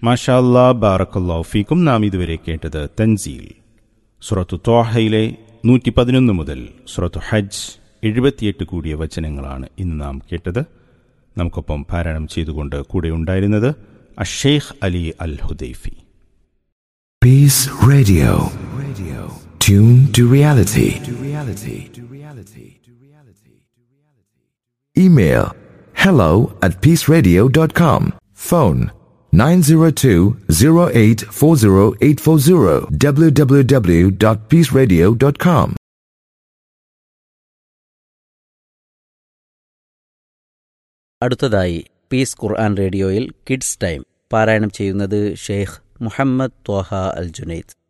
മാഷാല്ലാ ബാറക്കല്ലാ ഫീക്കും നാം ഇതുവരെ കേട്ടത് തൻസീൽ സുറത്തു തോഹയിലെ നൂറ്റി പതിനൊന്ന് മുതൽ സുറത്തു ഹജ്ജ് എഴുപത്തിയെട്ട് കൂടിയ വചനങ്ങളാണ് ഇന്ന് നാം കേട്ടത് നമുക്കൊപ്പം പാരായണം ചെയ്തുകൊണ്ട് കൂടെ ഉണ്ടായിരുന്നത് Ash Sheikh Ali Al Hudhaifi Peace Radio. Radio. Tune to reality. To reality. To reality. To reality. Email hello at peaceradio.com. Phone 902-0840840 www.peaceradio.com. അടുത്തതായി പീസ് ഖുർആൻ റേഡിയോയിൽ കിഡ്സ് ടൈം പാരായണം ചെയ്യുന്നത് ഷെയ്ഖ് മുഹമ്മദ് ത്വഹ അൽ ജുനൈദ്